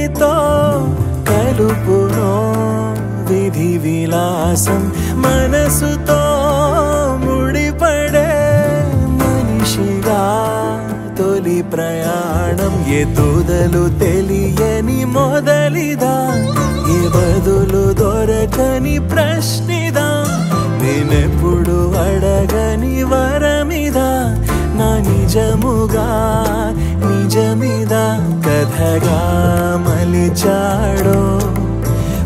నీతో కలుపునో విధి విలాసం మనసుతో ముడిపడే మనిషిగా తొలి ప్రయాణం ఎదుదలు తెలియని మొదలిదా ఏ బదులు దొరకని ప్రశ్నిదా నేనెప్పుడు అడగని వరమిదా నా నిజముగా నిజమిదా కథగా మలిచాడో